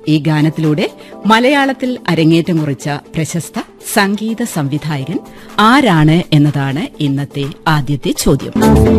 ഈ ഗാനത്തിലൂടെ മലയാളത്തിൽ അരങ്ങേറ്റം കുറിച്ച പ്രശസ്ത സംഗീത സംവിധായകൻ ആരാണ് എന്നതാണ് ഇന്നത്തെ ആദ്യത്തെ ചോദ്യം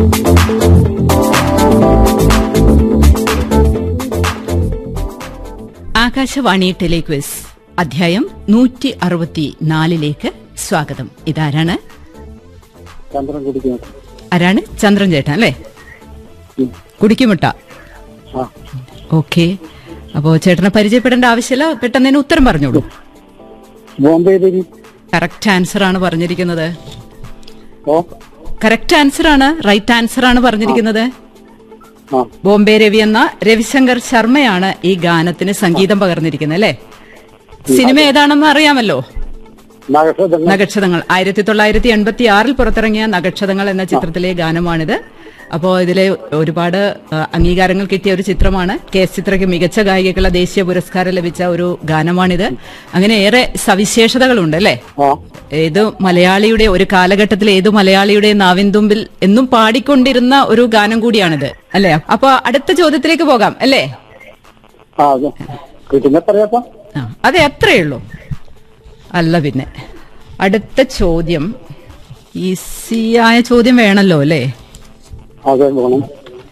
ആകാശവാണി ടെലിക്വിസ് അധ്യായം നൂറ്റി അറുപത്തിനാലിലേക്ക് സ്വാഗതം ഇതാരാണ് ചന്ദ്രൻ കുടിക്കുന്നത് ആരാണ് ചന്ദ്രൻ ചേട്ടൻ അല്ലേ ഉം. കുടിക്കുമുട്ട ആ ഓക്കെ അപ്പോ ചേട്ടനെ പരിചയപ്പെടേണ്ട ആവശ്യമില്ല പെട്ടെന്ന് തന്നെ ഉത്തരം പറഞ്ഞോളൂ ബോംബെ ദേവി കറക്റ്റ് ആൻസർ ആണ് പറഞ്ഞിരിക്കുന്നത് ഓ കറക്റ്റ് ആൻസർ ആണ് റൈറ്റ് ആൻസർ ആണ് പറഞ്ഞിരിക്കുന്നത് ആ ബോംബെ രവി എന്ന രവിശങ്കർ ശർമ്മയാണ് ഈ ഗാനത്തിന് സംഗീതം പകർന്നിരിക്കുന്നത് അല്ലേ സിനിമ ഏതാണെന്ന് അറിയാമല്ലോ നഗക്ഷതങ്ങൾ നഗക്ഷതങ്ങൾ ആയിരത്തി തൊള്ളായിരത്തി എൺപത്തി ആറിൽ പുറത്തിറങ്ങിയ നഗക്ഷതങ്ങൾ എന്ന ചിത്രത്തിലെ ഗാനമാണിത് അപ്പോ ഇതിലെ ഒരുപാട് ആ, അംഗീകാരങ്ങൾ കിട്ടിയ ഒരു ചിത്രമാണ് കെ എസ് ചിത്രയ്ക്ക് മികച്ച ഗായികക്കുള്ള ദേശീയ പുരസ്കാരം ലഭിച്ച ഒരു ഗാനമാണിത് അങ്ങനെ ഏറെ സവിശേഷതകളുണ്ട് അല്ലേ ആ ഏത് മലയാളിയുടെ ഒരു കാലഘട്ടത്തിൽ ഏത് മലയാളിയുടെ നാവിൻതുമ്പിൽ എന്നും പാടിക്കൊണ്ടിരുന്ന ഒരു ഗാനം കൂടിയാണിത് അല്ലേ അപ്പൊ അടുത്ത ചോദ്യത്തിലേക്ക് പോകാം അല്ലേ ആ അതെ കിട്ടുന്ന പറയാത്ത ആ അതെ അത്രയേ ഉള്ളൂ അല്ല പിന്നെ അടുത്ത ചോദ്യം ഈസിയായ ചോദ്യം വേണല്ലോ അല്ലേ അതെ വേണം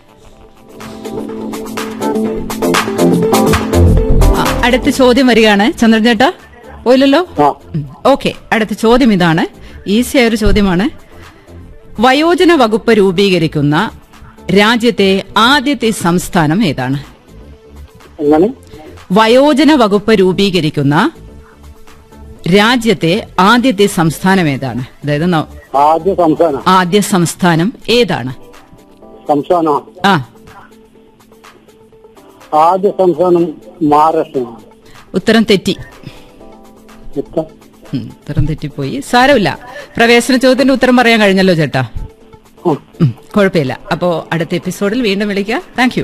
ആ, അടുത്ത ചോദ്യം വരികയാണ് ചന്ദ്രൻ ചേട്ടാ പോയില്ലല്ലോ ആ ഓക്കെ അടുത്ത ചോദ്യം ഇതാണ് ഈസിയായ ഒരു ചോദ്യമാണ് വയോജന വകുപ്പ് രൂപീകരിക്കുന്ന രാജ്യത്തെ ആദ്യത്തെ സംസ്ഥാനം ഏതാണ് എങ്ങനെ വയോജന വകുപ്പ് രൂപീകരിക്കുന്ന രാജ്യത്തെ ആദ്യത്തെ സംസ്ഥാനം ഏതാണ് അതായത് ന- ആദ്യ സംസ്ഥാനം ആദ്യ സംസ്ഥാനം ഏതാണ് സംസ്ഥാന ആ ആദ്യ സംസ്ഥാനം മഹാരാഷ്ട്രയാണ് ഉത്തരം തെറ്റി എത്ര ഉം, ഉത്തരം തെറ്റിപ്പോയി സാരമില്ല പ്രവേശന ചോദ്യത്തിന്റെ ഉത്തരം പറയാൻ കഴിഞ്ഞല്ലോ ചേട്ടാ ആ ഉം, കുഴപ്പമില്ല അപ്പോ അടുത്ത എപ്പിസോഡിൽ വീണ്ടും വിളിക്കാം താങ്ക് യു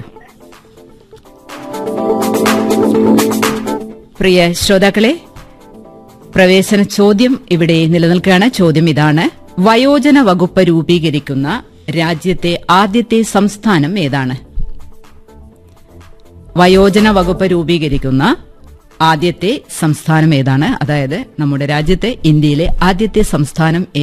പ്രിയ ശ്രോതാക്കളെ പ്രവേശന ചോദ്യം ഇവിടെ നിലനിൽക്കുകയാണ് ചോദ്യം ഇതാണ് വയോജന വകുപ്പ് രൂപീകരിക്കുന്ന രാജ്യത്തെ ആദ്യത്തെ സംസ്ഥാനം ഏതാണ് വയോജന വകുപ്പ് രൂപീകരിക്കുന്ന ആദ്യത്തെ സംസ്ഥാനം ഏതാണ് അതായത് നമ്മുടെ രാജ്യത്തെ ഇന്ത്യയിലെ ആദ്യത്തെ സംസ്ഥാനം